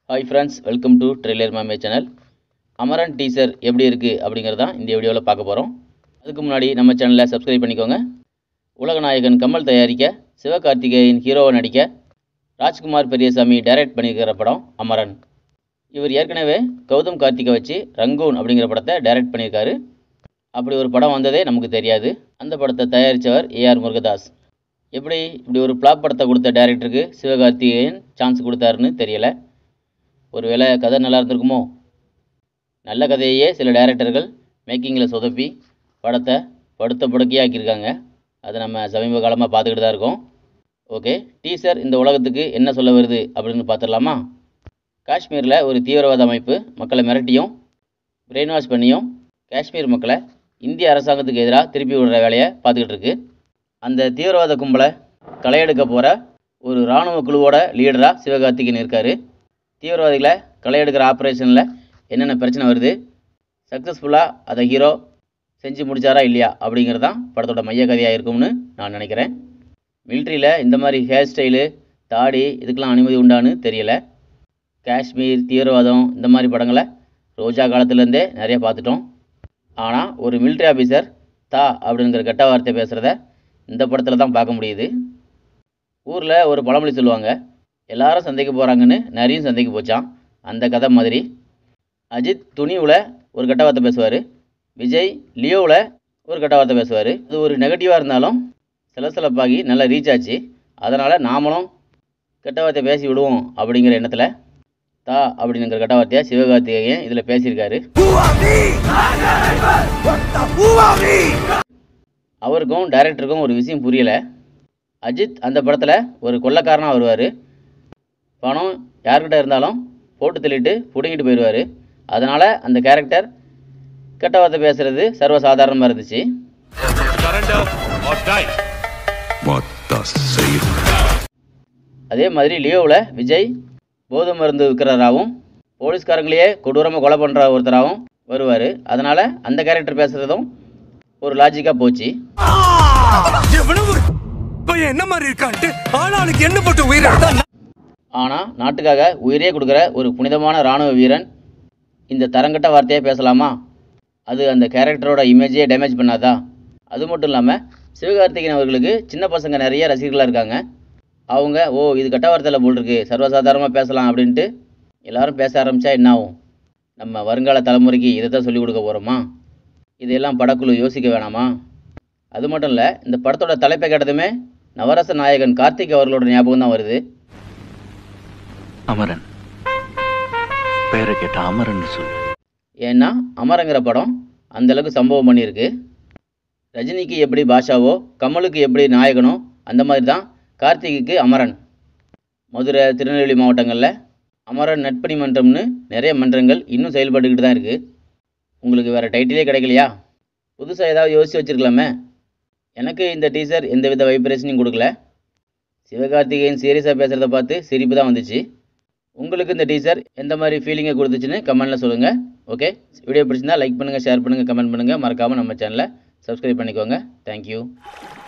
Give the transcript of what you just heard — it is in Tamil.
Hi friends welcome to trailer மாமே சேனல் அமரன் டீசர் எப்படி இருக்குது அப்படிங்கிறது தான் இந்த வீடியோவில் பார்க்க போகிறோம் அதுக்கு முன்னாடி நம்ம சேனலை சப்ஸ்கிரைப் பண்ணிக்கோங்க உலகநாயகன் கமல் தயாரிக்க சிவகார்த்திகேயன் ஹீரோவை நடிக்க ராஜ்குமார் பெரியசாமி டைரக்ட் பண்ணியிருக்கிற படம் அமரன் இவர் ஏற்கனவே கௌதம் கார்த்திகை வச்சு ரங்கூன் அப்படிங்கிற படத்தை டைரக்ட் பண்ணியிருக்காரு அப்படி ஒரு படம் வந்ததே நமக்கு தெரியாது அந்த படத்தை தயாரித்தவர் ஏஆர் முருகதாஸ் எப்படி இப்படி ஒரு பிளாப் படத்தை கொடுத்த டைரக்டருக்கு சிவகார்த்திகேயன் சான்ஸ் கொடுத்தாருன்னு தெரியலை ஒருவேளை கதை நல்லா இருந்திருக்குமோ நல்ல கதையையே சில டைரக்டர்கள் மேக்கிங்கில் சொதப்பி படத்தை படுத்த படுக்கையாக்கியிருக்காங்க அதை நம்ம சமீப காலமாக பார்த்துக்கிட்டு தான் இருக்கோம் ஓகே டீசர் இந்த உலகத்துக்கு என்ன சொல்ல வருது அப்படின்னு பார்த்துடலாமா காஷ்மீரில் ஒரு தீவிரவாத அமைப்பு மக்களை மிரட்டியும் பிரெயின் வாஷ் பண்ணியும் காஷ்மீர் மக்களை இந்திய அரசாங்கத்துக்கு எதிராக திருப்பி விடுற வேலையை பார்த்துக்கிட்டு இருக்கு அந்த தீவிரவாத கும்பலை களையெடுக்க போகிற ஒரு இராணுவ குழுவோட லீடராக சிவகார்த்திகேயன் இருக்கார் தீவிரவாதிகளை களையெடுக்கிற ஆப்ரேஷனில் என்னென்ன பிரச்சனை வருது சக்ஸஸ்ஃபுல்லாக அதை ஹீரோ செஞ்சு முடிச்சாரா இல்லையா அப்படிங்கிறது தான் படத்தோட மைய கதையாக இருக்கும்னு நான் நினைக்கிறேன் மிலிட்ரியில் இந்த மாதிரி ஹேர் ஸ்டைலு தாடி இதுக்கெல்லாம் அனுமதி உண்டான்னு தெரியலை காஷ்மீர் தீவிரவாதம் இந்த மாதிரி படங்களை ரோஜா காலத்துலேருந்தே நிறைய பார்த்துட்டோம் ஆனால் ஒரு மிலிட்ரி ஆஃபீஸர் தா அப்படிங்கிற கெட்ட வார்த்தை பேசுகிறத இந்த படத்தில் தான் பார்க்க முடியுது ஊரில் ஒரு பழமொழி சொல்லுவாங்க எல்லாரும் சந்தைக்கு போகிறாங்கன்னு நிறையும் சந்தைக்கு போச்சான் அந்த கதை மாதிரி அஜித் துணிவில் ஒரு கெட்ட வார்த்தை பேசுவார் விஜய் லியோவில் ஒரு கெட்ட வார்த்தை பேசுவார் அது ஒரு நெகட்டிவாக இருந்தாலும் சிலசிலப்பாகி நல்லா ரீச் ஆச்சு அதனால் நாமளும் கெட்ட வார்த்தை பேசி விடுவோம் அப்படிங்கிற எண்ணத்தில் தா அப்படிங்கிற கெட்ட வார்த்தையை சிவகார்த்திகேயன் இதில் பேசியிருக்காரு அவருக்கும் டைரக்டருக்கும் ஒரு விஷயம் புரியலை அஜித் அந்த படத்தில் ஒரு கொள்ளக்காரனாக வருவார் பணம் யார்கிட்ட இருந்தாலும் போட்டு தள்ளிட்டு பிடுங்கிட்டு போயிடுவார் அதனால் அந்த கேரக்டர் கெட்ட வார்த்தை பேசுகிறது சர்வசாதாரணமாக இருந்துச்சு Surrender or die. மாத்தா செய்யும் அதே மாதிரி லியோவில் விஜய் போதை மருந்து விற்கிறராகவும் போலீஸ்காரங்களையே கொடூரமாக கொலை பண்ணுற ஒருத்தராகவும் வருவார் அதனால் அந்த கேரக்டர் பேசுகிறதும் ஒரு லாஜிக்காக போச்சு எவ்வளவு பையன் என்ன மாதிரி இருக்கான்ட்டு ஆளாளுக்கு என்ன போட்டு உயிரிழந்தா ஆனால் நாட்டுக்காக உயிரே கொடுக்குற ஒரு புனிதமான இராணுவ வீரன் இந்த தரங்கட்ட வார்த்தையே பேசலாமா அது அந்த கேரக்டரோட இமேஜையே டேமேஜ் பண்ணாதா அது மட்டும் இல்லாமல் சிவகார்த்திகேயன் அவர்களுக்கு சின்ன பசங்க நிறைய ரசிகர்களாக இருக்காங்க அவங்க ஓ இது கட்ட வார்த்தையில் போல் இருக்கு சர்வசாதாரணமாக பேசலாம் அப்படின்ட்டு எல்லாரும் பேச ஆரம்பித்தா என்ன ஆகும் நம்ம வருங்கால தலைமுறைக்கு இதை தான் சொல்லிக் கொடுக்க போகிறோமா இதையெல்லாம் படக்குழு யோசிக்க வேணாமா அது மட்டும் இல்லை இந்த படத்தோட தலைப்பை கேட்டதுமே நவரச நாயகன் கார்த்திக் அவர்களோட ஞாபகம் தான் வருது அமரன் பேரை கேட்ட அமரன் சொல்லு ஏன்னா அமரங்கிற படம் அந்த அளவுக்கு சம்பவம் பண்ணியிருக்கு ரஜினிக்கு எப்படி பாஷாவோ கமலுக்கு எப்படி நாயகனோ அந்த மாதிரி தான் கார்த்திக்கு அமரன் மதுரை திருநெல்வேலி மாவட்டங்களில் அமரன் நட்பணி மன்றம்னு நிறைய மன்றங்கள் இன்னும் செயல்பட்டுக்கிட்டு தான் இருக்குது உங்களுக்கு வேறு டைட்டிலே கிடைக்கலையா புதுசாக ஏதாவது யோசிச்சு வச்சுருக்கலாமே எனக்கு இந்த டீசர் எந்தவித வைப்ரேஷனையும் கொடுக்கல சிவகார்த்திகேயன் சீரியஸாக பேசுகிறத பார்த்து சிரிப்பு தான் வந்துச்சு உங்களுக்கு இந்த டீசர் எந்த மாதிரி ஃபீலிங்கை கொடுத்துச்சுன்னு கமெண்ட்டில் சொல்லுங்கள் ஓகே வீடியோ பிடிச்சிருந்தா லைக் பண்ணுங்கள் ஷேர் பண்ணுங்கள் கமெண்ட் பண்ணுங்கள் மறக்காமல் நம்ம சேனலை சப்ஸ்கிரைப் பண்ணிக்கோங்க தேங்க்யூ